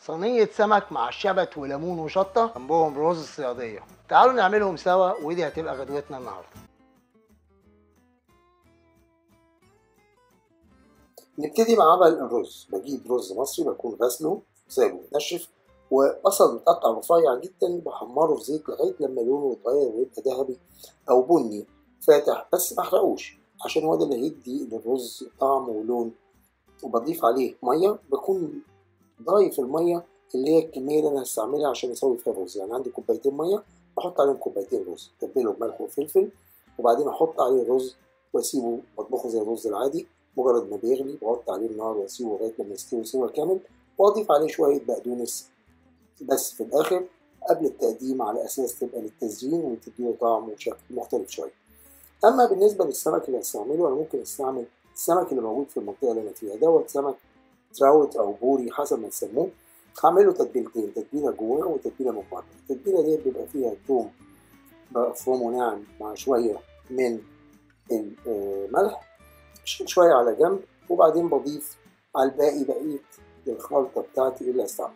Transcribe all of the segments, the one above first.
صينية سمك مع شبت وليمون وشطة جنبهم رز الصيادية تعالوا نعملهم سوا ودي هتبقى غدوتنا النهاردة نبتدي مع عمل الرز بجيب رز مصري بكون غسله سايبه متنشف وبصل متقطع رفيع جدا بحمره في زيت لغايه لما لونه يتغير ويبقى ذهبي او بني فاتح بس ما احرقوش عشان هو ده اللي هيدي للرز طعم ولون وبضيف عليه ميه بكون ضايف الميه اللي هي الكميه اللي انا هستعملها عشان اسوي فيها الرز يعني عندي كوبايتين ميه بحط عليهم كوبايتين رز تبله بملح وفلفل وبعدين احط عليه الرز واسيبه بطبخه زي الرز العادي مجرد ما بيغلي بغطي عليه النار واسيبه لغايه لما يستوي سوا كامل واضيف عليه شويه بقدونس بس في الاخر قبل التقديم على اساس تبقى للتزيين وتديله طعم وشكل مختلف شويه اما بالنسبه للسمك اللي هستعمله انا ممكن استعمل السمك اللي موجود في المنطقه اللي انا فيها دوت سمك تراوت او بوري حسب ما تسموه هعمله تتبيلتين تتبيله جوه وتتبيله من بره التتبيله دي بيبقى فيها توم بفرمه ناعم مع شويه من الملح شويه على جنب وبعدين بضيف على الباقي بقيه الخلطه بتاعتي اللي هستعملها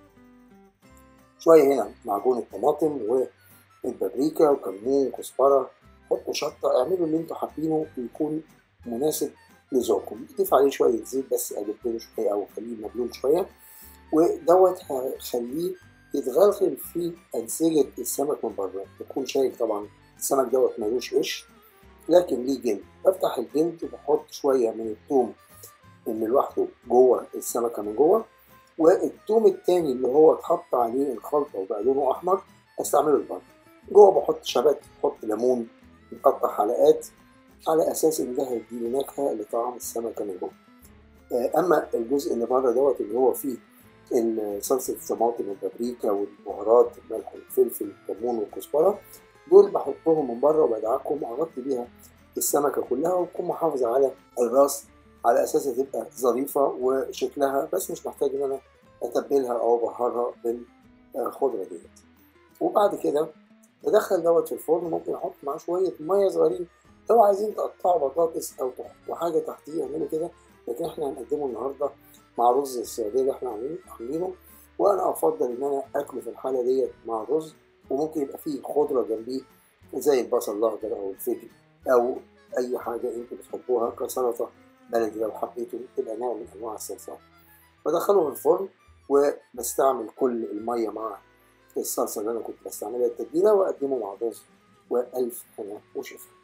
شويه هنا معجون الطماطم والبابريكا وكمون وكزبره حطوا شطه اعملوا اللي انتوا حابينه ويكون مناسب لذوقكم ضيف عليه شويه زيت بس اقلبه شويه او خليه مبلول شويه ودوت هخليه يتغلغل في انسجه السمك من بره تكون شايف طبعا السمك دوت ملوش قش لكن ليه جلد بفتح الجلد وبحط شويه من الثوم اللي لوحده جوه السمكه من جوه والثوم التاني اللي هو اتحط عليه الخلطه وبقى لونه احمر استعمله لبره جوه بحط شبت بحط ليمون مقطع حلقات على اساس ان ده هيديني نكهه لطعم السمكه من جوه اما الجزء اللي بره دوت اللي هو فيه صلصه الطماطم والبابريكا والبهارات الملح والفلفل والكمون والكزبره دول بحطهم من بره وبدعكهم اغطي بيها السمكه كلها واكون محافظ على الراس على اساس تبقى ظريفه وشكلها بس مش محتاج ان انا اتبلها او ابهرها بالخضره ديت وبعد كده بدخل دوت في الفرن ممكن احط معاه شويه ميه صغيرين لو عايزين تقطعوا بطاطس او تحطوا حاجه تحتيه اعملوا كده لكن احنا هنقدمه النهارده مع رز السعوديه اللي احنا عاملينه وانا افضل ان انا اكله في الحاله ديت مع الرز وممكن يبقى فيه خضره جنبيه زي البصل الاخضر او الفجل او اي حاجه انتوا بتحبوها كسلطه بلدي لو حبيتوا تبقى نوع من انواع الصلصات بدخله في الفرن وبستعمل كل الميه مع الصلصه اللي انا كنت بستعملها التتبيله واقدمه مع الرز والف هنا وشفا